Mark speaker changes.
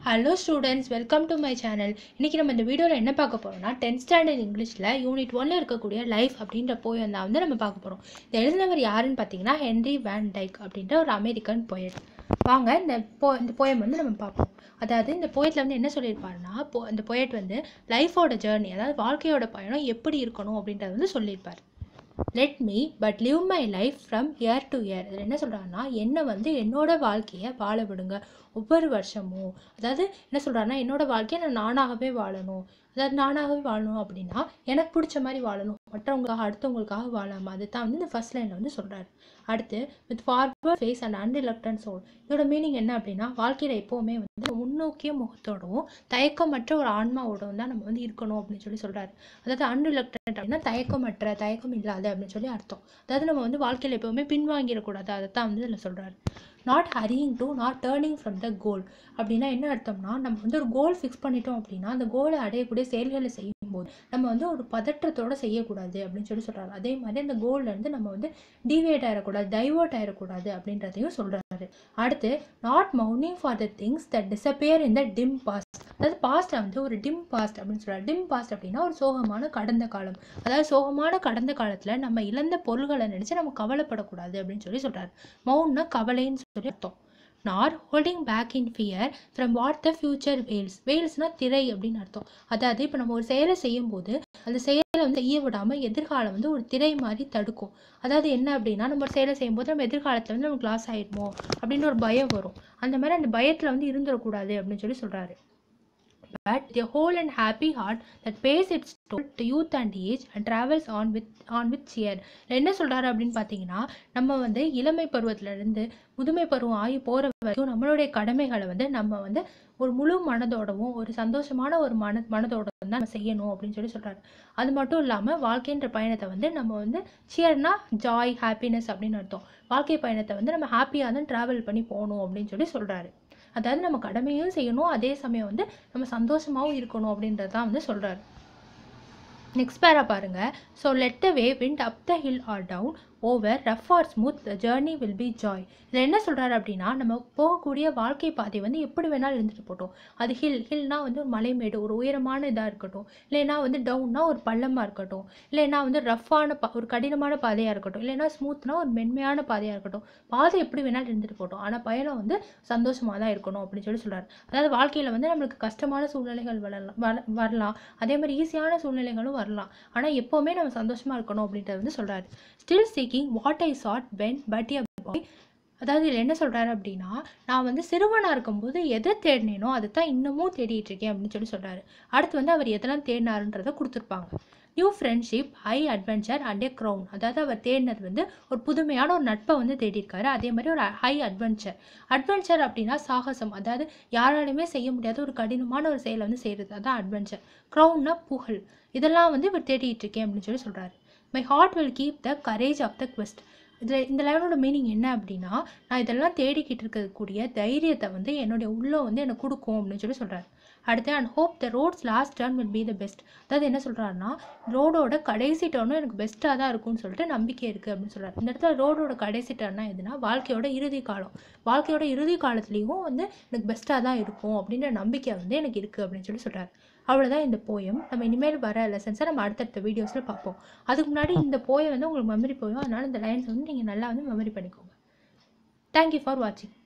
Speaker 1: hello students welcome to my channel இன்றைக்கி நம்ம இந்த வீடியோவில் என்ன பார்க்க போகிறோம்னா டென்த் ஸ்டாண்டர்ட் இங்கிலீஷில் யூனிட் ஒன்ல இருக்கக்கூடிய லைஃப் அப்படின்ற போயம் தான் வந்து நம்ம பார்க்க போகிறோம் இந்த எழுதினவர் யாருன்னு பார்த்தீங்கன்னா ஹென்ரி வேன் டைக் அப்படின்ற ஒரு அமெரிக்கன் போயட் வாங்க இந்த போ இந்த போயம் வந்து நம்ம பார்ப்போம் அதாவது இந்த போயத்தில் வந்து என்ன சொல்லியிருப்பாருன்னா போ இந்த போயட் வந்து லைஃபோட ஜேர்னி அதாவது வாழ்க்கையோட பயணம் எப்படி இருக்கணும் அப்படின்றத வந்து சொல்லியிருப்பார் let me but live my life from year to year இதில் என்ன சொல்கிறாங்கன்னா என்னை வந்து என்னோட வாழ்க்கையை வாழ விடுங்க ஒவ்வொரு வருஷமும் அதாவது என்ன சொல்கிறாருன்னா என்னோட வாழ்க்கையை நான் நானாகவே வாழணும் அதாவது நானாகவே வாழணும் அப்படின்னா எனக்கு பிடிச்ச மாதிரி வாழணும் மற்றவங்களுக்காக அடுத்தவங்களுக்காக வாழாமல் அதுதான் வந்து இந்த ஃபர்ஸ்ட் லைனில் வந்து சொல்கிறாரு அடுத்து with forward face and unreluctant soul இதோட மீனிங் என்ன அப்படின்னா வாழ்க்கையில் எப்போவுமே வந்து முன்னோக்கிய முகத்தோடவும் தயக்கமற்ற ஒரு ஆன்மாவோடவும் தான் நம்ம வந்து இருக்கணும் அப்படின்னு சொல்லி சொல்கிறாரு அதாவது அன்ரிலக்டன்ட் அப்படின்னா தயக்கமற்ற தயக்கம் இல்லாத அப்படின்னு சொல்லி அர்த்தம் அதாவது நம்ம வந்து வாழ்க்கையில் எப்போவுமே பின்வாங்கிடக்கூடாது அதை தான் வந்து இதில் சொல்கிறாரு not hurrying to not turning from the goal அப்படின்னா என்ன அர்த்தம்னா நம்ம வந்து ஒரு கோல் ஃபிக்ஸ் பண்ணிட்டோம் அப்படின்னா அந்த கோலை அடையக்கூடிய செயல்களை செய்யும்போது நம்ம வந்து ஒரு பதற்றத்தோடு செய்யக்கூடாது அப்படின்னு சொல்லி சொல்கிறாரு அதே மாதிரி அந்த கோல்லேருந்து நம்ம வந்து டிவேட் ஆகிடக்கூடாது டைவர்ட் ஆகிடக்கூடாது அப்படின்றதையும் சொல்கிறாரு அடுத்து நாட் மவுனிங் for the things that disappear in the dim past அதாவது பாஸ்ட்டை வந்து ஒரு டிம் பாஸ்ட் அப்படின்னு சொல்கிறார் டிம் பாஸ்ட் அப்படின்னா ஒரு சோகமான கடந்த காலம் அதாவது சோகமான கடந்த காலத்தில் நம்ம இழந்த பொருள்களை நினச்சி நம்ம கவலைப்படக்கூடாது அப்படின்னு சொல்லி சொல்கிறார் மவுன்னா கவலைன்னு சொல்லி அர்த்தம் nor holding back in fear from what the future veils வேல்ஸ்னால் திரை அப்படின்னு அர்த்தம் அதாவது இப்போ நம்ம ஒரு செயலை செய்யும் போது அந்த செயலை வந்து செய்ய விடாமல் எதிர்காலம் வந்து ஒரு திரை மாதிரி தடுக்கும் அதாவது என்ன அப்படின்னா நம்ம ஒரு செயலை செய்யும்போது நம்ம எதிர்காலத்தில் வந்து நமக்கு லாஸ் ஆகிடுமோ அப்படின்னு ஒரு பயம் வரும் அந்த மாதிரி அந்த பயத்தில் வந்து இருந்துடக்கூடாது அப்படின்னு சொல்லி சொல்கிறாரு but the whole and happy heart that pays its toll to youth and age and travels on with on with cheer என்ன சொல்கிறாரு அப்படின்னு பார்த்தீங்கன்னா நம்ம வந்து இளமை பருவத்திலேருந்து முதுமை பருவம் ஆகி போகிற வரைக்கும் நம்மளுடைய கடமைகளை வந்து நம்ம வந்து ஒரு முழு மனதோடவும் ஒரு சந்தோஷமான ஒரு மன மனதோட தான் நம்ம செய்யணும் அப்படின்னு சொல்லி சொல்கிறாரு அது மட்டும் இல்லாமல் வாழ்க்கைன்ற பயணத்தை வந்து நம்ம வந்து சியர்னா ஜாய் ஹாப்பினஸ் அப்படின்னு அர்த்தம் வாழ்க்கை பயணத்தை வந்து நம்ம ஹாப்பியாக தான் ட்ராவல் பண்ணி போகணும் அப்படின்னு சொல்லி சொல்கிறாரு அதாவது நம்ம கடமையும் செய்யணும் அதே சமயம் வந்து நம்ம சந்தோஷமாகவும் இருக்கணும் அப்படின்றது தான் வந்து சொல்கிறாரு நெக்ஸ்ட் பேரா பாருங்க so let the way wind up the hill or down over rough or smooth the journey will be joy இதில் என்ன சொல்கிறாரு அப்படின்னா நம்ம போகக்கூடிய வாழ்க்கை பாதை வந்து எப்படி வேணாலும் இருந்துட்டு போட்டோம் அது ஹில் ஹில்னா வந்து ஒரு மலைமேடு ஒரு உயரமான இதாக இருக்கட்டும் இல்லைன்னா வந்து டவுன்னா ஒரு பள்ளமாக இருக்கட்டும் இல்லைன்னா வந்து ரஃப்பான பா ஒரு கடினமான பாதையாக இருக்கட்டும் இல்லைன்னா ஸ்மூத்னா ஒரு மென்மையான பாதையாக இருக்கட்டும் பாதை எப்படி வேணாலும் இருந்துட்டு போட்டோம் ஆனால் பயணம் வந்து சந்தோஷமாக தான் இருக்கணும் அப்படின்னு சொல்லி சொல்கிறார் அதாவது வாழ்க்கையில் வந்து நம்மளுக்கு கஷ்டமான சூழ்நிலைகள் வரலாம் வர வரலாம் அதே மாதிரி ஈஸியான சூழ்நிலைகளும் வரலாம் ஆனால் எப்போவுமே நம்ம சந்தோஷமாக இருக்கணும் அப்படின்றத வந்து சொல்கிறாரு still seeking what I sought when but a boy அதாவது இதில் என்ன சொல்கிறாரு அப்படின்னா நான் வந்து சிறுவனாக இருக்கும்போது எதை தேடினேனோ அதை தான் இன்னமும் தேடிட்டு இருக்கேன் அப்படின்னு சொல்லி சொல்கிறாரு அடுத்து வந்து அவர் எதெல்லாம் தேடினாருன்றதை கொடுத்துருப்பாங்க new friendship high adventure and a crown அதாவது அவர் தேடினது வந்து ஒரு புதுமையான ஒரு நட்பை வந்து தேடியிருக்காரு அதே மாதிரி ஒரு ஹை அட்வென்ச்சர் அட்வென்ச்சர் அப்படின்னா சாகசம் அதாவது யாராலுமே செய்ய முடியாத ஒரு கடினமான ஒரு செயலை வந்து செய்கிறது அதான் அட்வென்ச்சர் க்ரௌன்னா புகழ் இதெல்லாம் வந்து இவர் தேடிட்டு இருக்கேன் அப்படின்னு சொல்லி சொல்கிறாரு my heart will keep the courage of the quest இதில் இந்த லைனோட மீனிங் என்ன அப்படின்னா நான் இதெல்லாம் தேடிக்கிட்டு இருக்கக்கூடிய தைரியத்தை வந்து என்னுடைய உள்ளம் வந்து எனக்கு கொடுக்கும் அப்படின்னு சொல்லி சொல்கிறாரு அடுத்து and hope the road's last turn will be the best அதாவது என்ன சொல்கிறாருன்னா ரோடோட கடைசி டர்னும் எனக்கு பெஸ்ட்டாக தான் இருக்கும்னு சொல்லிட்டு நம்பிக்கை இருக்குது அப்படின்னு சொல்கிறார் இந்த இடத்துல ரோடோட கடைசி டர்னா எதுனா வாழ்க்கையோட இறுதி காலம் வாழ்க்கையோட இறுதி காலத்துலேயும் வந்து எனக்கு பெஸ்ட்டாக தான் இருக்கும் அப்படின்ற நம்பிக்கை வந்து எனக்கு இருக்குது அப்படின்னு சொல்லி சொல்கிறார் அவ்வளோதான் இந்த போயம் நம்ம இனிமேல் வர லெசன்ஸை நம்ம அடுத்தடுத்த வீடியோஸில் பார்ப்போம் அதுக்கு முன்னாடி இந்த போயம் வந்து உங்களுக்கு மெமரி போயும் அதனால் இந்த லைன்ஸ் வந்து நீங்கள் நல்லா வந்து மெமரி பண்ணிக்கோங்க தேங்க்யூ ஃபார் வாட்சிங்